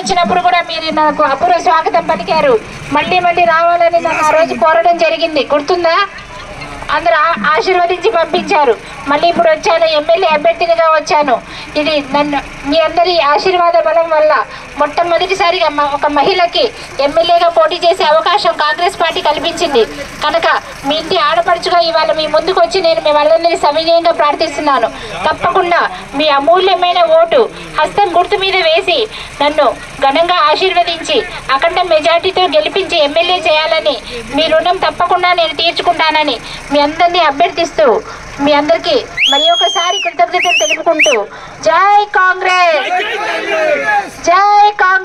వచ్చినప్పుడు కూడా మీరు నాకు అపూర్వ స్వాగతం పలికారు మళ్ళీ మళ్ళీ రావాలని నన్ను ఆ రోజు కోరడం జరిగింది గుర్తుందా అందరూ ఆ- ఆశీర్వదించి పంపించారు మళ్ళీ ఇప్పుడు వచ్చాను ఎమ్మెల్యే అభ్యర్థినిగా వచ్చాను ఇది నన్ను మీ అందరి ఆశీర్వాద బలం వల్ల మొట్టమొదటిసారిగా మ- ఒక మహిళకి ఎమ్మెల్యేగా పోటీ చేసే అవకాశం కాంగ్రెస్ పార్టీ కల్పించింది కనుక మీ ఇంటి ఆడపడుచుగా ఇవాళ మీ ముందుకు వచ్చి నేను మీ వాళ్ళందరినీ సవినయంగా ప్రార్థిస్తున్నాను తప్పకుండా మీ అమూల్యమైన ఓటు హస్తం గుర్తు మీద వేసి నన్ను ఘనంగా ఆశీర్వదించి అఖండ మెజార్టీతో గెలిపించి ఎమ్మెల్యే చేయాలని మీ రుణం తప్పకుండా నేను తీర్చుకుంటానని మీ అందరినీ అభ్యర్థిస్తూ మీ అందరికీ మరి ఒకసారి కృతజ్ఞతలు తెలుపుకుంటూ జై కాంగ్రెస్ జై కాంగ్రెస్